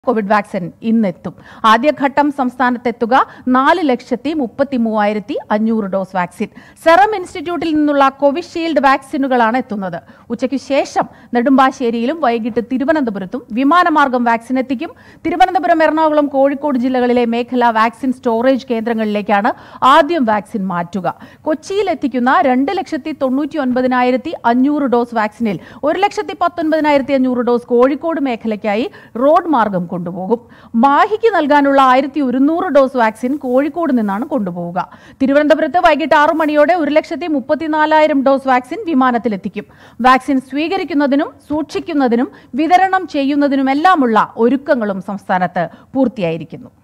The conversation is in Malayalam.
കോവിഡ് വാക്സിൻ ഇന്നെത്തും ആദ്യഘട്ടം സംസ്ഥാനത്തെത്തുക നാല് ലക്ഷത്തി മുപ്പത്തി മൂവായിരത്തി അഞ്ഞൂറ് ഡോസ് വാക്സിൻ സെറം ഇൻസ്റ്റിറ്റ്യൂട്ടിൽ നിന്നുള്ള കോവിഷീൽഡ് വാക്സിനുകളാണ് എത്തുന്നത് ഉച്ചയ്ക്ക് ശേഷം നെടുമ്പാശ്ശേരിയിലും വൈകിട്ട് തിരുവനന്തപുരത്തും വിമാനമാർഗം വാക്സിൻ എത്തിക്കും തിരുവനന്തപുരം എറണാകുളം കോഴിക്കോട് ജില്ലകളിലെ മേഖലാ വാക്സിൻ സ്റ്റോറേജ് കേന്ദ്രങ്ങളിലേക്കാണ് ആദ്യം വാക്സിൻ മാറ്റുക കൊച്ചിയിൽ എത്തിക്കുന്ന രണ്ട് ലക്ഷത്തി തൊണ്ണൂറ്റി ഒൻപതിനായിരത്തി അഞ്ഞൂറ് ഡോസ് വാക്സിനിൽ ഒരു ലക്ഷത്തി പത്തൊൻപതിനായിരത്തി അഞ്ഞൂറ് ഡോസ് കോഴിക്കോട് മേഖലയ്ക്കായി റോഡ് മാർഗം കൊണ്ടുപോകും മാഹിക്ക് നൽകാനുള്ള ആയിരത്തി ഒരുന്നൂറ് ഡോസ് വാക്സിൻ കോഴിക്കോട് നിന്നാണ് കൊണ്ടുപോവുക തിരുവനന്തപുരത്ത് വൈകിട്ട് ആറു മണിയോടെ ഒരു ലക്ഷത്തി മുപ്പത്തിനാലായിരം ഡോസ് വാക്സിൻ വിമാനത്തിലെത്തിക്കും വാക്സിൻ സ്വീകരിക്കുന്നതിനും സൂക്ഷിക്കുന്നതിനും വിതരണം ചെയ്യുന്നതിനുമെല്ലാമുള്ള ഒരുക്കങ്ങളും സംസ്ഥാനത്ത് പൂർത്തിയായിരിക്കുന്നു